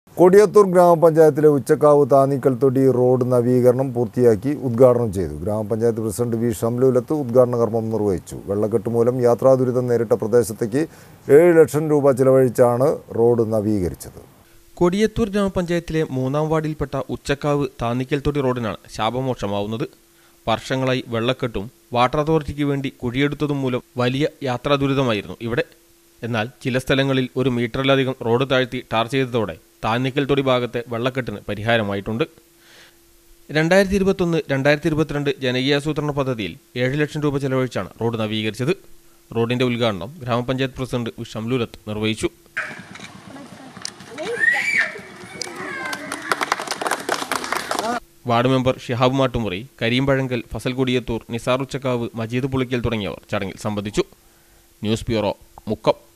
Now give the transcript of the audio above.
കൊടിയത്തൂർ ഗ്രാമപഞ്ചായത്തിലെ ഉച്ചക്കാവ് താന്നിക്കൽ തൊടി റോഡ് നവീകരണം പൂർത്തിയാക്കി ഉദ്ഘാടനം ചെയ്തു ഗ്രാമപഞ്ചായത്ത് പ്രസിഡന്റ് വി ഷംലുലത്ത് ഉദ്ഘാടന കർമ്മം നിർവഹിച്ചു വെള്ളക്കെട്ട് മൂലം യാത്രാ ദുരിതം നേരിട്ട പ്രദേശത്തേക്ക് ഏഴ് ലക്ഷം രൂപ ചിലവഴിച്ചാണ് റോഡ് നവീകരിച്ചത് കൊടിയത്തൂർ ഗ്രാമപഞ്ചായത്തിലെ മൂന്നാം വാർഡിൽപ്പെട്ട ഉച്ചക്കാവ് താന്നിക്കൽ തൊടി റോഡിനാണ് ശാപമോക്ഷമാവുന്നത് വർഷങ്ങളായി വെള്ളക്കെട്ടും വാട്ടർ അതോറിറ്റിക്ക് വേണ്ടി കുഴിയെടുത്തതും മൂലം വലിയ യാത്രാ ദുരിതമായിരുന്നു ഇവിടെ എന്നാൽ ചില സ്ഥലങ്ങളിൽ ഒരു മീറ്ററിലധികം റോഡ് താഴ്ത്തി ടാർ ചെയ്തതോടെ താന്നിക്കൽ തൊടി ഭാഗത്തെ വെള്ളക്കെട്ടിന് പരിഹാരമായിട്ടുണ്ട് രണ്ടായിരത്തി ഇരുപത്തൊന്ന് രണ്ടായിരത്തി ഇരുപത്തിരണ്ട് ജനകീയാസൂത്രണ പദ്ധതിയിൽ ഏഴ് ലക്ഷം രൂപ ചെലവഴിച്ചാണ് റോഡ് നവീകരിച്ചത് റോഡിന്റെ ഉദ്ഘാടനം ഗ്രാമപഞ്ചായത്ത് പ്രസിഡന്റ് വി ഷംലൂലത്ത് നിർവഹിച്ചു വാർഡ് മെമ്പർ ഷിഹാബ് മാട്ടുമുറി കരീംപഴങ്കൽ ഫസൽ കൊടിയത്തൂർ നിസാർ ഉച്ചക്കാവ് മജീദ് പുളിക്കൽ തുടങ്ങിയവർ ചടങ്ങിൽ സംബന്ധിച്ചു ന്യൂസ് ബ്യൂറോ മുക്കം